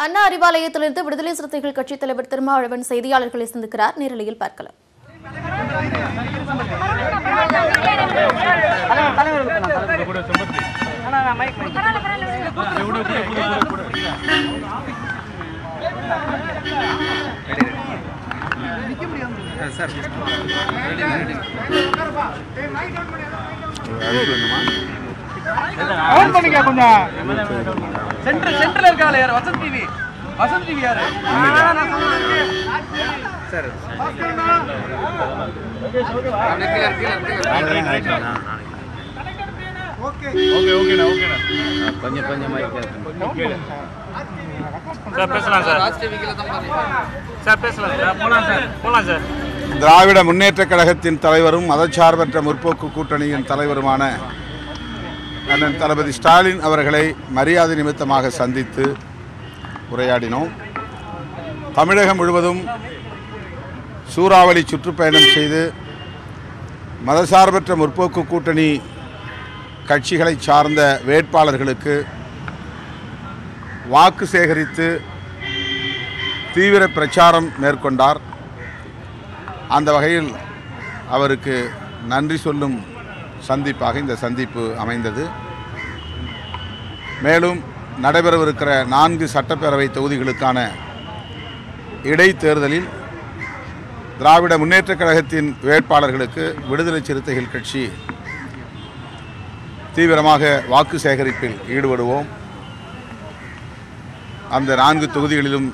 அண்ணா அறிவாலயத்திலிருந்து விடுதலை சிறுத்தைகள் கட்சித் தலைவர் திருமாவளவன் செய்தியாளர்களை சந்திக்கிறார் நேரலையில் பார்க்கலாம் ஆன் பண்ணிக்க கொஞ்சம் சென்டர் சென்டர்ல இருக்கால யார் வசந்த் டிவி வசந்த் டிவி யாரு சார் கொஞ்சம் கொஞ்சம் சார் பேசலாம் சார் சார் பேசலாம் சார் போலாம் சார் போலாம் சார் திராவிட முன்னேற்றக் கழகத்தின் தலைவரும் மதச்சார்பற்ற முற்போக்கு கூட்டணியின் தலைவருமான அண்ணன் தளபதி ஸ்டாலின் அவர்களை மரியாதை நிமித்தமாக சந்தித்து உரையாடினோம் தமிழகம் முழுவதும் சூறாவளி சுற்றுப்பயணம் செய்து மதசார்பற்ற முற்போக்கு கூட்டணி கட்சிகளை சார்ந்த வேட்பாளர்களுக்கு வாக்கு சேகரித்து தீவிர பிரச்சாரம் மேற்கொண்டார் அந்த வகையில் அவருக்கு நன்றி சொல்லும் சந்திப்பாக இந்த சந்திப்பு அமைந்தது மேலும் நடைபெறவிருக்கிற நான்கு சட்டப்பேரவை தொகுதிகளுக்கான இடைத்தேர்தலில் திராவிட முன்னேற்றக் கழகத்தின் வேட்பாளர்களுக்கு விடுதலை சிறுத்தைகள் கட்சி தீவிரமாக வாக்கு சேகரிப்பில் ஈடுபடுவோம் அந்த நான்கு தொகுதிகளிலும்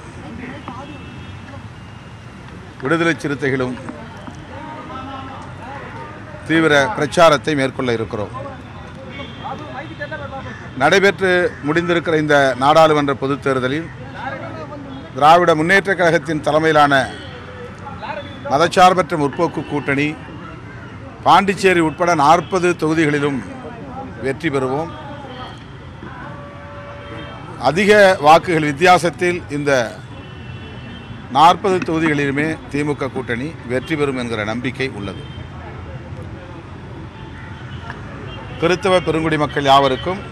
விடுதலை சிறுத்தைகளும் தீவிர பிரச்சாரத்தை மேற்கொள்ள இருக்கிறோம் நடைபெற்று முடிந்திருக்கிற இந்த நாடாளுமன்ற பொதுத் தேர்தலில் திராவிட முன்னேற்றக் கழகத்தின் தலைமையிலான மதச்சார்பற்ற முற்போக்கு கூட்டணி பாண்டிச்சேரி உட்பட நாற்பது தொகுதிகளிலும் வெற்றி பெறுவோம் அதிக வாக்குகள் வித்தியாசத்தில் இந்த நாற்பது தொகுதிகளிலுமே திமுக கூட்டணி வெற்றி பெறும் என்கிற நம்பிக்கை உள்ளது கிறித்தவ பெருங்குடி மக்கள் யாவருக்கும்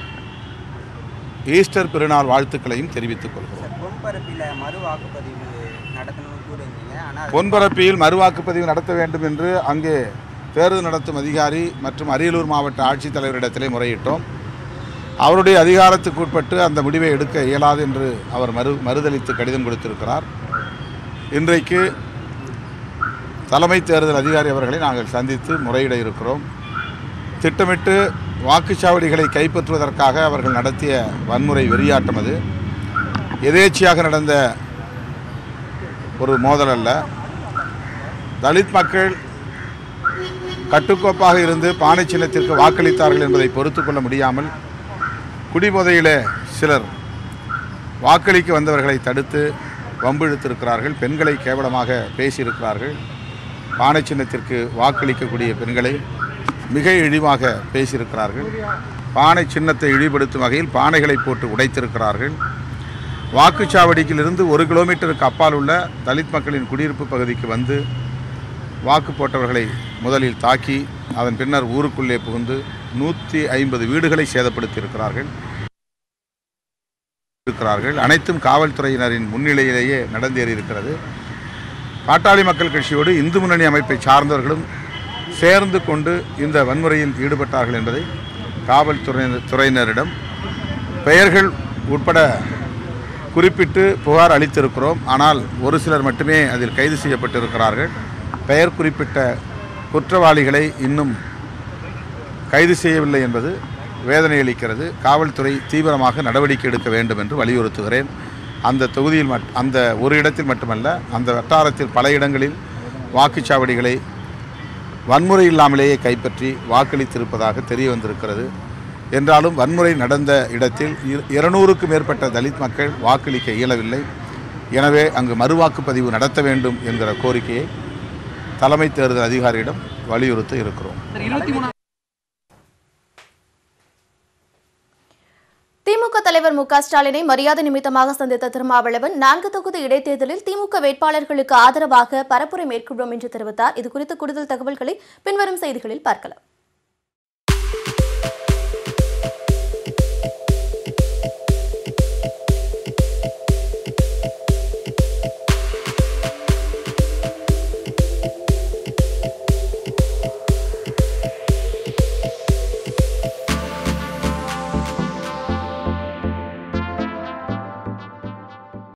ஈஸ்டர் பெருநாள் வாழ்த்துக்களையும் தெரிவித்துக் கொள்கிறோம் பொன்பரப்பில் மறு வாக்குப்பதிவு நடத்தணும்னு கூறியிருந்தீங்க ஆனால் பொன்பரப்பியில் மறுவாக்குப்பதிவு நடத்த வேண்டும் என்று அங்கே தேர்தல் நடத்தும் அதிகாரி மற்றும் அரியலூர் மாவட்ட ஆட்சித்தலைவரிடத்திலே முறையிட்டோம் அவருடைய அதிகாரத்துக்கு உட்பட்டு அந்த முடிவை எடுக்க இயலாது என்று அவர் மறு மறுதளித்து கடிதம் கொடுத்திருக்கிறார் இன்றைக்கு தலைமை தேர்தல் அதிகாரி அவர்களை நாங்கள் சந்தித்து முறையிட இருக்கிறோம் திட்டமிட்டு வாக்குச்சாவடிகளை கைப்பற்றுவதற்காக அவர்கள் நடத்திய வன்முறை வெறியாட்டம் அது எதேச்சியாக நடந்த ஒரு மோதல் அல்ல தலித் மக்கள் கட்டுக்கோப்பாக இருந்து பானை சின்னத்திற்கு வாக்களித்தார்கள் என்பதை பொறுத்து கொள்ள முடியாமல் குடிபோதையிலே சிலர் வாக்களிக்க வந்தவர்களை தடுத்து வம்பிழுத்திருக்கிறார்கள் பெண்களை கேவலமாக பேசியிருக்கிறார்கள் பானை சின்னத்திற்கு வாக்களிக்கக்கூடிய பெண்களை மிக இழிவாக பேசியிருக்கிறார்கள் பானை சின்னத்தை இழிவுபடுத்தும் வகையில் பானைகளை போட்டு உடைத்திருக்கிறார்கள் வாக்குச்சாவடியிலிருந்து ஒரு கிலோமீட்டருக்கு அப்பால் உள்ள தலித் மக்களின் குடியிருப்பு பகுதிக்கு வந்து வாக்கு போட்டவர்களை முதலில் தாக்கி அதன் பின்னர் ஊருக்குள்ளே புகுந்து நூற்றி ஐம்பது வீடுகளை சேதப்படுத்தி இருக்கிறார்கள் இருக்கிறார்கள் அனைத்தும் காவல்துறையினரின் முன்னிலையிலேயே நடந்தேறி இருக்கிறது பாட்டாளி மக்கள் கட்சியோடு இந்து முன்னணி அமைப்பை சார்ந்தவர்களும் சேர்ந்து கொண்டு இந்த வன்முறையில் ஈடுபட்டார்கள் என்பதை காவல்துறையினர் துறையினரிடம் பெயர்கள் உட்பட குறிப்பிட்டு புகார் அளித்திருக்கிறோம் ஆனால் ஒரு சிலர் மட்டுமே அதில் கைது செய்யப்பட்டிருக்கிறார்கள் பெயர் குறிப்பிட்ட குற்றவாளிகளை இன்னும் கைது செய்யவில்லை என்பது வேதனை அளிக்கிறது காவல்துறை தீவிரமாக நடவடிக்கை எடுக்க வேண்டும் என்று வலியுறுத்துகிறேன் அந்த தொகுதியில் மட் அந்த ஒரு இடத்தில் மட்டுமல்ல அந்த வட்டாரத்தில் பல இடங்களில் வாக்குச்சாவடிகளை வன்முறை இல்லாமலேயே கைப்பற்றி வாக்களித்திருப்பதாக தெரிய வந்திருக்கிறது என்றாலும் வன்முறை நடந்த இடத்தில் இரு- இருநூறுக்கும் மேற்பட்ட தலித் மக்கள் வாக்களிக்க இயலவில்லை எனவே அங்கு மறுவாக்குப்பதிவு நடத்த வேண்டும் என்கிற கோரிக்கையை தலைமை தேர்தல் அதிகாரியிடம் வலியுறுத்த இருக்கிறோம் இருபத்தி மூணு திமுக தலைவர் மு க ஸ்டாலினை மரியாதை நிமித்தமாக சந்தித்த திருமாவளவன் நான்கு தொகுதி இடைத்தேர்தலில் திமுக வேட்பாளர்களுக்கு ஆதரவாக பரப்புரை மேற்கொள்வோம் என்று தெரிவித்தார் இதுகுறித்து கூடுதல் தகவல்களை பின்வரும் செய்திகளில் பார்க்கலாம்